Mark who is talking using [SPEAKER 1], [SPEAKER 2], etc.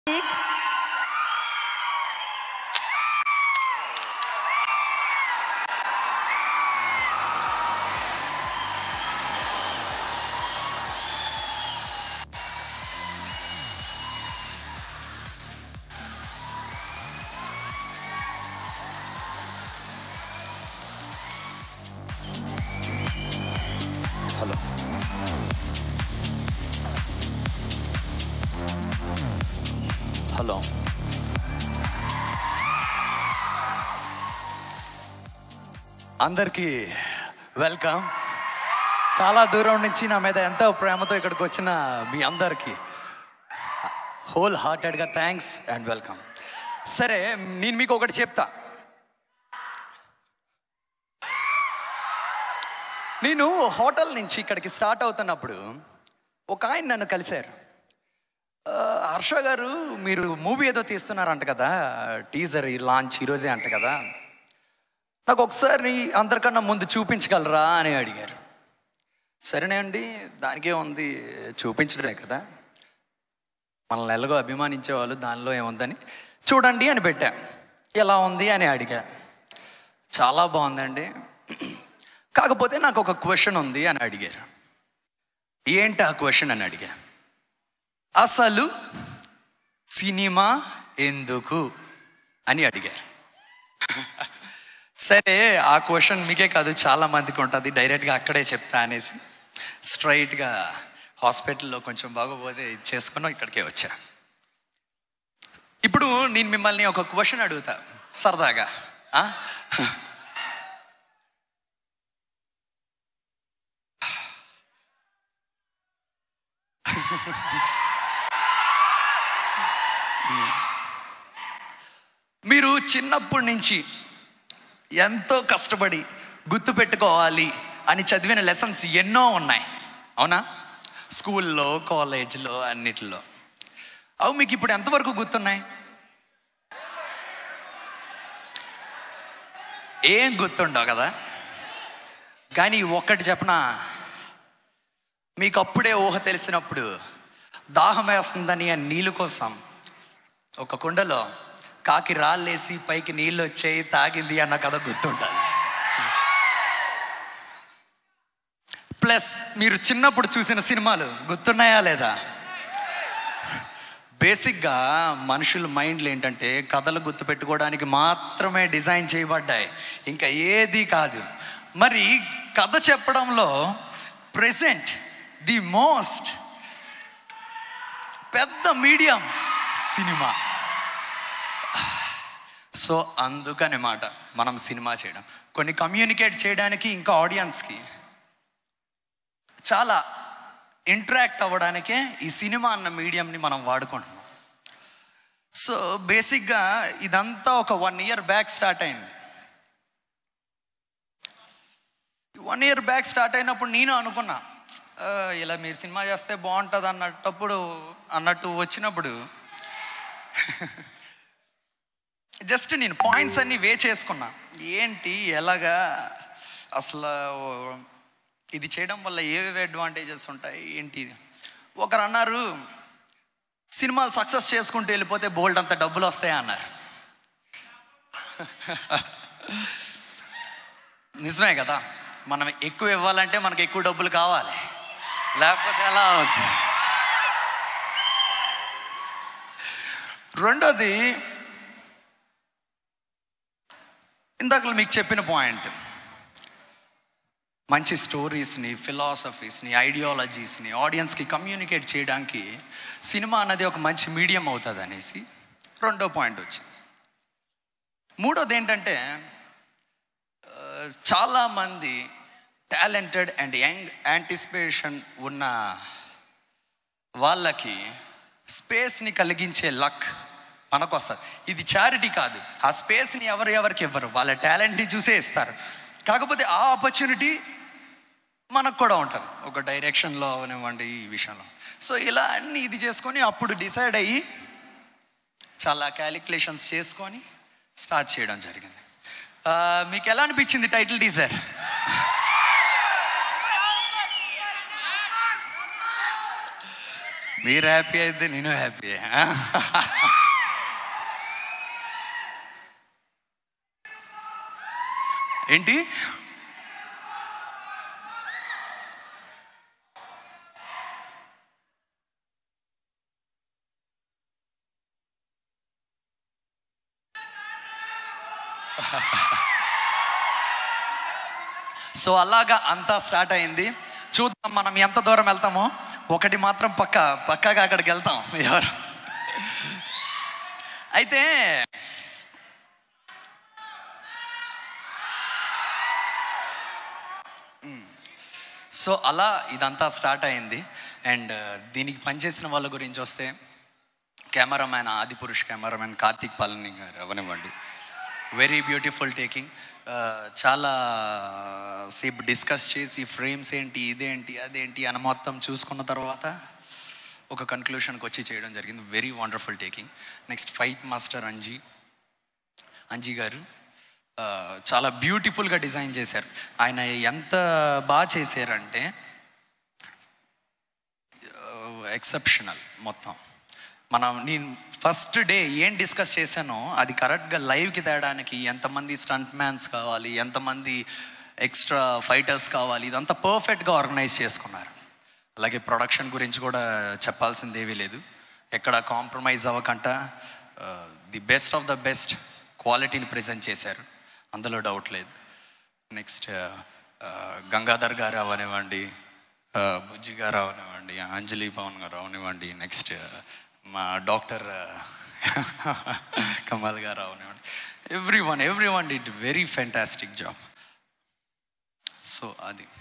[SPEAKER 1] Hello hello అందరికీ welcome చాలా దూరం నుంచి నా మీద ఎంతో ప్రేమతో ఇక్కడికి వచ్చిన మీ అందరికీ హోల్ హార్టెడ్గా థ్యాంక్స్ అండ్ వెల్కమ్ సరే నేను మీకు ఒకటి చెప్తా నేను హోటల్ నుంచి ఇక్కడికి స్టార్ట్ అవుతున్నప్పుడు ఒక ఆయన నన్ను కలిశారు "ఆ, హర్ష గారు మీరు మూవీ ఏదో తీస్తున్నారంట కదా టీజర్ లాంచ్ ఈరోజే అంట కదా నాకు ఒకసారి అందరికన్నా ముందు చూపించగలరా అని అడిగారు సరేనే అండి దానికే ఉంది చూపించడమే కదా మనల్ని ఎలాగో అభిమానించే వాళ్ళు దానిలో ఏముందని చూడండి అని పెట్టా ఎలా ఉంది అని అడిగా చాలా బాగుందండి కాకపోతే నాకు ఒక క్వశ్చన్ ఉంది అని అడిగారు ఏంటి ఆ క్వశ్చన్ అని అడిగా అసలు సినిమా ఎందుకు అని అడిగారు సరే ఆ క్వశ్చన్ మీకే కాదు చాలా మందికి ఉంటుంది డైరెక్ట్గా అక్కడే చెప్తా అనేసి స్ట్రైట్గా హాస్పిటల్లో కొంచెం బాగోపోతే ఇది చేసుకున్నాం ఇక్కడికే వచ్చా ఇప్పుడు నేను మిమ్మల్ని ఒక క్వశ్చన్ అడుగుతా సరదాగా ఆ? మీరు చిన్నప్పటి నుంచి ఎంతో కష్టపడి గుర్తు పెట్టుకోవాలి అని చదివిన లెసన్స్ ఎన్నో ఉన్నాయి అవునా స్కూల్లో కాలేజ్లో అన్నిటిలో అవి మీకు ఇప్పుడు ఎంతవరకు గుర్తున్నాయి ఏం గుర్తుండవు కదా కానీ ఒక్కటి చెప్పనా మీకు అప్పుడే ఊహ తెలిసినప్పుడు దాహం వేస్తుందని ఆ నీళ్ళు కోసం ఒక కుండలో కాకి రాళ్ళేసి పైకి నీళ్ళు వచ్చాయి తాగింది అన్న కథ గుర్తుంటుంది ప్లస్ మీరు చిన్నప్పుడు చూసిన సినిమాలు గుర్తున్నాయా లేదా బేసిక్గా మనుషుల మైండ్లు ఏంటంటే కథలు గుర్తుపెట్టుకోవడానికి మాత్రమే డిజైన్ చేయబడ్డాయి ఇంకా ఏది కాదు మరి కథ చెప్పడంలో ప్రెసెంట్ ది మోస్ట్ పెద్ద మీడియం సినిమా సో అందుకనే మాట మనం సినిమా చేయడం కొన్ని కమ్యూనికేట్ చేయడానికి ఇంకా ఆడియన్స్కి చాలా ఇంటరాక్ట్ అవ్వడానికే ఈ సినిమా అన్న మీడియంని మనం వాడుకుంటున్నాం సో బేసిక్గా ఇదంతా ఒక వన్ ఇయర్ బ్యాక్ స్టార్ట్ అయింది వన్ ఇయర్ బ్యాక్ స్టార్ట్ అయినప్పుడు నేను అనుకున్నా "ఆ, ఇలా మీరు సినిమా చేస్తే బాగుంటుంది అన్నటప్పుడు అన్నట్టు వచ్చినప్పుడు జస్ట్ నేను పాయింట్స్ అన్ని వే చేసుకున్నా ఏంటి ఎలాగా అసలు ఇది చేయడం వల్ల ఏవేవి అడ్వాంటేజెస్ ఉంటాయి ఏంటి ఒకరు అన్నారు సినిమాలు సక్సెస్ చేసుకుంటూ వెళ్ళిపోతే బోల్డ్ అంత డబ్బులు వస్తాయి అన్నారు నిజమే కదా మనం ఎక్కువ ఇవ్వాలంటే మనకి ఎక్కువ డబ్బులు కావాలి లేకపోతే ఎలా అవుతుంది రెండోది ఇందాక మీకు చెప్పిన పాయింట్ మంచి స్టోరీస్ని ఫిలాసఫీస్ని ఐడియాలజీస్ని ఆడియన్స్కి కమ్యూనికేట్ చేయడానికి సినిమా అన్నది ఒక మంచి మీడియం అవుతుంది అనేసి రెండో పాయింట్ వచ్చింది మూడోది ఏంటంటే ఆ, చాలామంది టాలెంటెడ్ అండ్ యంగ్ యాంటిసిపేషన్ ఉన్న వాళ్ళకి స్పేస్ని కలిగించే లక్ మనకు వస్తుంది ఇది చారిటీ కాదు ఆ స్పేస్ని ఎవరు ఎవరికి ఇవ్వరు వాళ్ళ టాలెంట్ని చూసే ఇస్తారు కాకపోతే ఆ ఆపర్చునిటీ మనకు కూడా ఉంటుంది ఒక డైరెక్షన్లో అవనివ్వండి ఈ విషయంలో సో ఇలా అన్ని ఇది చేసుకొని అప్పుడు డిసైడ్ అయ్యి చాలా క్యాలిక్యులేషన్స్ చేసుకొని స్టార్ట్ చేయడం జరిగింది ఆ, మీకు ఎలా అనిపించింది టైటిల్ టీజర్ మీరు హ్యాపీ అయితే నేను హ్యాపీ ఏంటి సో అలాగా అంతా స్టార్ట్ అయింది చూద్దాం మనం ఎంత దూరం వెళ్తామో ఒకటి మాత్రం పక్క పక్కగా అక్కడికి వెళ్తాం ఎవరు అయితే సో అలా ఇదంతా స్టార్ట్ అయింది అండ్ దీనికి పనిచేసిన వాళ్ళ గురించి వస్తే కెమెరామ్యాన్ ఆది పురుష్ కెమెరామ్యాన్ కార్తీక్ పాలని గారు అవనివ్వండి వెరీ బ్యూటిఫుల్ టేకింగ్ చాలా సేపు డిస్కస్ చేసి ఫ్రేమ్స్ ఏంటి ఇదేంటి అదేంటి అని మొత్తం చూసుకున్న తర్వాత ఒక కన్క్లూషన్కి వచ్చి చేయడం జరిగింది very wonderful taking next fight master Anji Anji గారు ఆ, చాలా బ్యూటిఫుల్గా డిజైన్ చేశారు ఆయన ఎంత బాగా చేశారంటే ఎక్సెప్షనల్ మొత్తం మనం నేను ఫస్ట్ డే ఏం డిస్కస్ చేశానో అది కరెక్ట్గా లైవ్కి తేయడానికి ఎంతమంది స్టంట్ మ్యాన్స్ కావాలి ఎంతమంది ఎక్స్ట్రా ఫైటర్స్ కావాలి ఇదంతా పర్ఫెక్ట్గా ఆర్గనైజ్ చేసుకున్నారు అలాగే ప్రొడక్షన్ గురించి కూడా చెప్పాల్సింది ఏమీ లేదు ఎక్కడ కాంప్రమైజ్ అవ్వకుండా the best of the best క్వాలిటీని ప్రజెంట్ చేశారు అందులో డౌట్ లేదు నెక్స్ట్ గంగాధర్ గారు అవనివ్వండి ఆ, బుజ్జి గారు అవనివ్వండి అంజలి పవన్ గారు అవనివ్వండి నెక్స్ట్ మా డాక్టర్ కమల్ గారు అవనివ్వండి everyone everyone did very fantastic job so అది